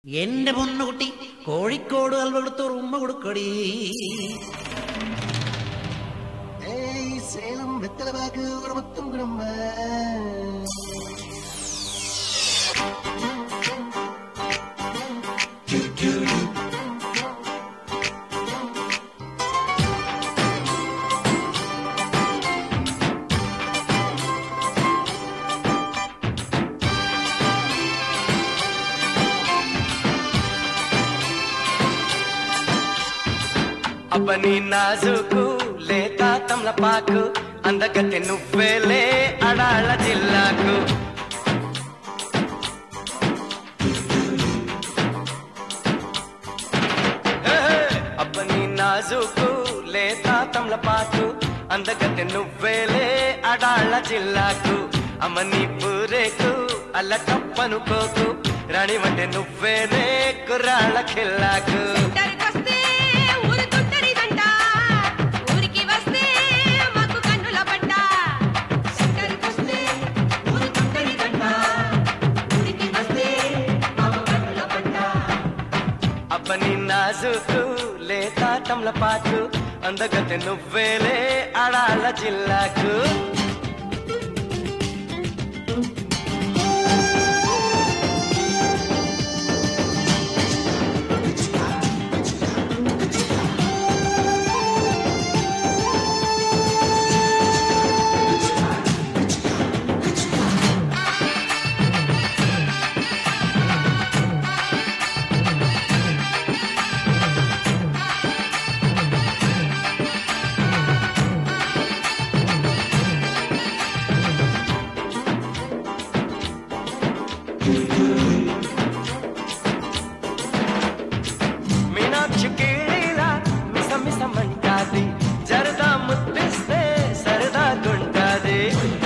എന്റെ പൊന്നുകുട്ടി കോഴിക്കോട് അൽവ കൊടുത്തൊരു ഉമ്മ കൊടുക്കടി ഏയ് സേലം വെത്തലബാഗ് ഒരു മുത്തും കുടുംബ అబ్బని నాజుకు లేత తమలపాకు అందగతి నువ్వేలే అడాళ్ళ జిల్లాకు ఏహే! అబ్బని నాజుకు లేత తమలపాకు అందగతి నువ్వేలే అడాళ్ళ జిల్లాకు అమ్మని పూరేకు అల్ల తప్పనుకోకు రాణివంటే నువ్వేనే కుర్రాళ్ళ ఖిల్లాకు ఊరికొస్తే ఊరు తుంటరిదంట ఊరికి వస్తే మాకు కన్నుల పడ్డ ఊరికొస్తే ఊరు తుంటరిదంట ఊరికి వస్తే మాకు కన్నుల పడ్డ అబ్బని నాజుకు లేత తమలపాకు అందగతి నువ్వేలే అడాళ్ళ జిల్లాకు మీనాక్షి కీళీలా మిస మిసమంటాది జరదా ముద్దిస్తే సరదా గుంటాది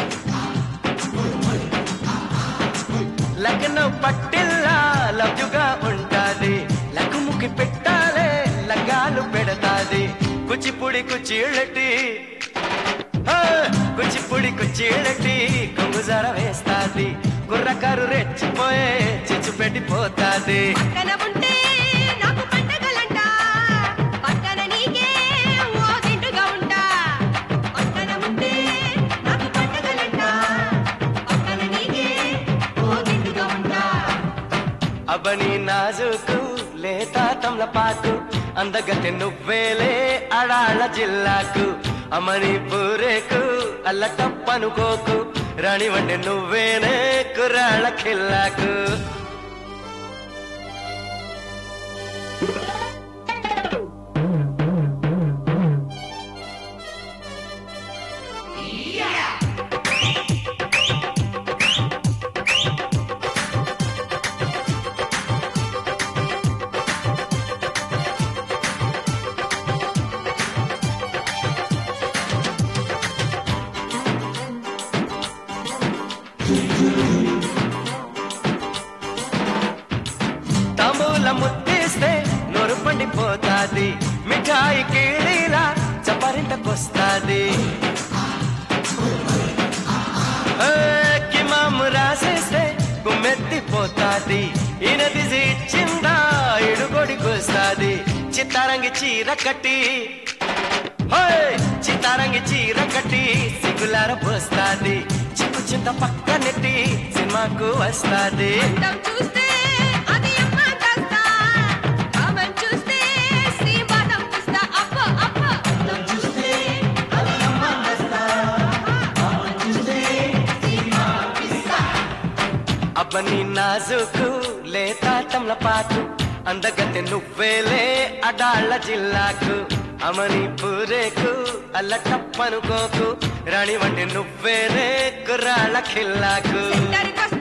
లగ్నం పట్టిల్లా లవ్యుగా ఉంటాది లగ్గుముకి పెట్టాలే లగ్గాలు పెడతాది కుచిపుడి కుచీళ్ళటి కుచిపుడి కుచీళ్ళటి కొంగుజార వేస్తాది కుర్రకారు రెచ్చిపోయే చిచ్చు పెట్టిపోతాది పక్కన ఉంటే నాకు పండగలంట పక్కన నీకే ఓ దిండుగా ఉంటా పక్కన ఉంటే నాకు పండగలంట పక్కన నీకే ఓ దిండుగా ఉంటా అబ్బని నాజుకు లేత తమలపాకు అందగతి నువ్వేలే అడాళ్ళ జిల్లాకు అమని పూరేకు అల్ల తప్పనుకోకు రాణివండి నువ్వేనే కుర్రాళ్ళ ఖిల్లాకు తాంబూల ముద్దిస్తే నోరు పండిపోతాది మిఠాయి కీళీలా చపరింటకొస్తాది కిమాము రాసేస్తే గుమ్మెత్తిపోతాది ఈనది ఇచ్చిందా ఇడుగొడికొస్తాది చిత్తారంగి చీర కట్టి హోయ్! చిత్తారంగి చీర కట్టి సిగ్గులార పోస్తాది చిక్కు చింత పక్కనెట్టి సినిమాకు వస్తాది అందం చూస్తే అది అమ్మ కాస్తా కామం చూస్తే శ్రీమాతం పుస్తా అప్ప అప్ప అందం చూస్తే అది అమ్మ కాస్తా కామం చూస్తే శ్రీమాతం పుస్తా అబ్బని నాజుకు లేత తమలపాకు అందగతి నువ్వేలే అడాళ్ళ జిల్లాకు అమని పూరేకు అల్ల తప్పనుకోకు రాణి వంటి నువ్వేనే కుర్రాళ్ళ ఖిల్లాకు సెంటర్కొస్తే